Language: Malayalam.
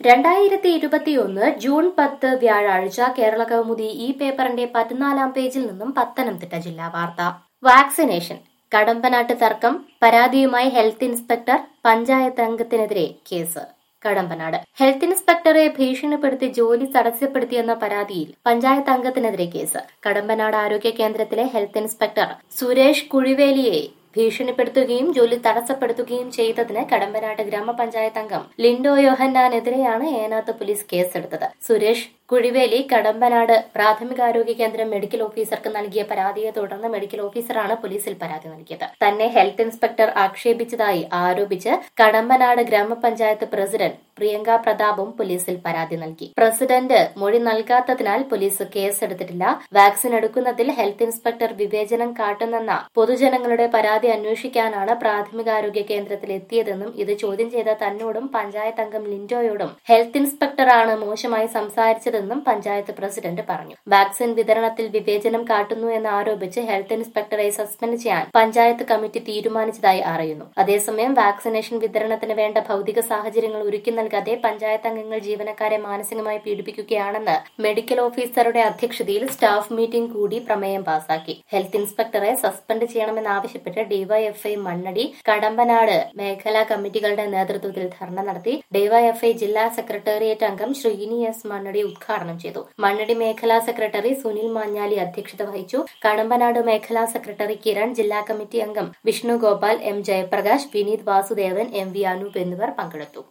രണ്ടായിരത്തി ഇരുപത്തിയൊന്ന് ജൂൺ പത്ത് വ്യാഴാഴ്ച കേരള കൗമുദി ഈ പേപ്പറിന്റെ പതിനാലാം പേജിൽ നിന്നും പത്തനംതിട്ട ജില്ലാ വാർത്ത വാക്സിനേഷൻ കടമ്പനാട്ട് തർക്കം പരാതിയുമായി ഹെൽത്ത് ഇൻസ്പെക്ടർ പഞ്ചായത്ത് അംഗത്തിനെതിരെ കേസ് കടമ്പനാട് ഹെൽത്ത് ഇൻസ്പെക്ടറെ ഭീഷണിപ്പെടുത്തി ജോലി തടസ്സപ്പെടുത്തിയെന്ന പരാതിയിൽ പഞ്ചായത്ത് അംഗത്തിനെതിരെ കേസ് കടമ്പനാട് ആരോഗ്യ കേന്ദ്രത്തിലെ ഹെൽത്ത് ഇൻസ്പെക്ടർ സുരേഷ് കുഴിവേലിയെ ഭീഷണിപ്പെടുത്തുകയും ജോലി തടസ്സപ്പെടുത്തുകയും ചെയ്തതിന് കടമ്പനാട്ട് ഗ്രാമപഞ്ചായത്ത് അംഗം ലിൻഡോ യോഹന്നാനെതിരെയാണ് ഏനാത്ത് പോലീസ് കേസെടുത്തത് സുരേഷ് കുഴിവേലി കടമ്പനാട് പ്രാഥമികാരോഗ്യ കേന്ദ്രം മെഡിക്കൽ ഓഫീസർക്ക് നൽകിയ പരാതിയെ തുടർന്ന് മെഡിക്കൽ ഓഫീസറാണ് പോലീസിൽ പരാതി നൽകിയത് തന്നെ ഹെൽത്ത് ഇൻസ്പെക്ടർ ആക്ഷേപിച്ചതായി ആരോപിച്ച് കടമ്പനാട് ഗ്രാമപഞ്ചായത്ത് പ്രസിഡന്റ് പ്രിയങ്ക പ്രതാപും പോലീസിൽ പരാതി നൽകി പ്രസിഡന്റ് മൊഴി നൽകാത്തതിനാൽ പോലീസ് കേസെടുത്തിട്ടില്ല വാക്സിൻ എടുക്കുന്നതിൽ ഹെൽത്ത് ഇൻസ്പെക്ടർ വിവേചനം കാട്ടുന്നെന്ന പൊതുജനങ്ങളുടെ പരാതി അന്വേഷിക്കാനാണ് പ്രാഥമികാരോഗ്യ കേന്ദ്രത്തിൽ എത്തിയതെന്നും ഇത് ചോദ്യം ചെയ്ത തന്നോടും പഞ്ചായത്ത് അംഗം ലിൻഡോയോടും ഹെൽത്ത് ഇൻസ്പെക്ടറാണ് മോശമായി സംസാരിച്ചതെന്നും പഞ്ചായത്ത് പ്രസിഡന്റ് പറഞ്ഞു വാക്സിൻ വിതരണത്തിൽ വിവേചനം കാട്ടുന്നു എന്ന് ആരോപിച്ച് ഹെൽത്ത് ഇൻസ്പെക്ടറെ സസ്പെൻഡ് ചെയ്യാൻ പഞ്ചായത്ത് കമ്മിറ്റി തീരുമാനിച്ചതായി അറിയുന്നു അതേസമയം വാക്സിനേഷൻ വിതരണത്തിന് വേണ്ട ഭൗതിക സാഹചര്യങ്ങൾ ഒരുക്കി നൽകാതെ പഞ്ചായത്ത് അംഗങ്ങൾ ജീവനക്കാരെ മാനസികമായി പീഡിപ്പിക്കുകയാണെന്ന് മെഡിക്കൽ ഓഫീസറുടെ അധ്യക്ഷതയിൽ സ്റ്റാഫ് മീറ്റിംഗ് കൂടി പ്രമേയം പാസാക്കി ഹെൽത്ത് ഇൻസ്പെക്ടറെ സസ്പെൻഡ് ചെയ്യണമെന്നാവശ്യപ്പെട്ട് ഡിവൈഎഫ്ഐ മണ്ണടി കടമ്പനാട് മേഖലാ കമ്മിറ്റികളുടെ നേതൃത്വത്തിൽ ധർണ നടത്തി ഡിവൈഎഫ്ഐ ജില്ലാ സെക്രട്ടേറിയറ്റ് അംഗം ശ്രീനി എസ് മണ്ണടി ഉദ്ഘാടനം ചെയ്തു മണ്ണടി മേഖലാ സെക്രട്ടറി സുനിൽ മാഞ്ഞാലി അധ്യക്ഷത വഹിച്ചു കടമ്പനാട് മേഖലാ സെക്രട്ടറി കിരൺ ജില്ലാ കമ്മിറ്റി അംഗം Vishnu Gopal M Jayaprakash Vineeth Vasudevan M V Anoop എന്നിവർ പങ്കെടുത്തു